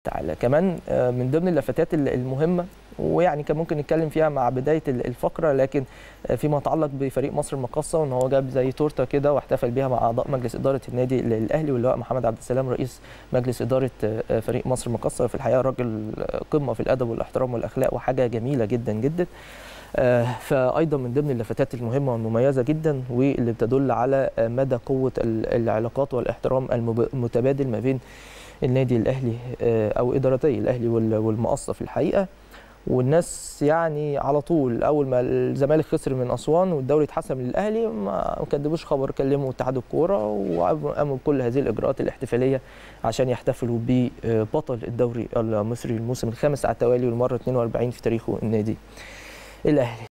تعالى كمان آه، من ضمن اللفتات ال- المهمه ويعني كان ممكن نتكلم فيها مع بدايه ال- الفقره لكن آه، فيما يتعلق بفريق مصر المقاصه وان هو جاب زي تورته كده واحتفل بيها مع اعضاء مجلس اداره النادي ال- الاهلي واللواء محمد عبد السلام رئيس مجلس اداره آه، فريق مصر المقاصه في الحقيقه راجل قمه في الادب والاحترام والاخلاق وحاجه جميله جدا جدا آه، فايضا من ضمن اللفتات المهمه والمميزه جدا واللي بتدل على آه، مدى قوه ال- العلاقات والاحترام المب- المتبادل ما بين النادي الاهلي آه، او ادارتي الاهلي وال- والمقصه في الحقيقه والناس يعني على طول اول ما الزمالك خسر من اسوان والدوري اتحسم للاهلي ما كدبوش خبر كلموا اتحاد الكوره وقاموا بكل هذه الاجراءات الاحتفاليه عشان يحتفلوا ببطل الدوري المصري الموسم الخامس على التوالي والمره 42 في تاريخه النادي الاهلي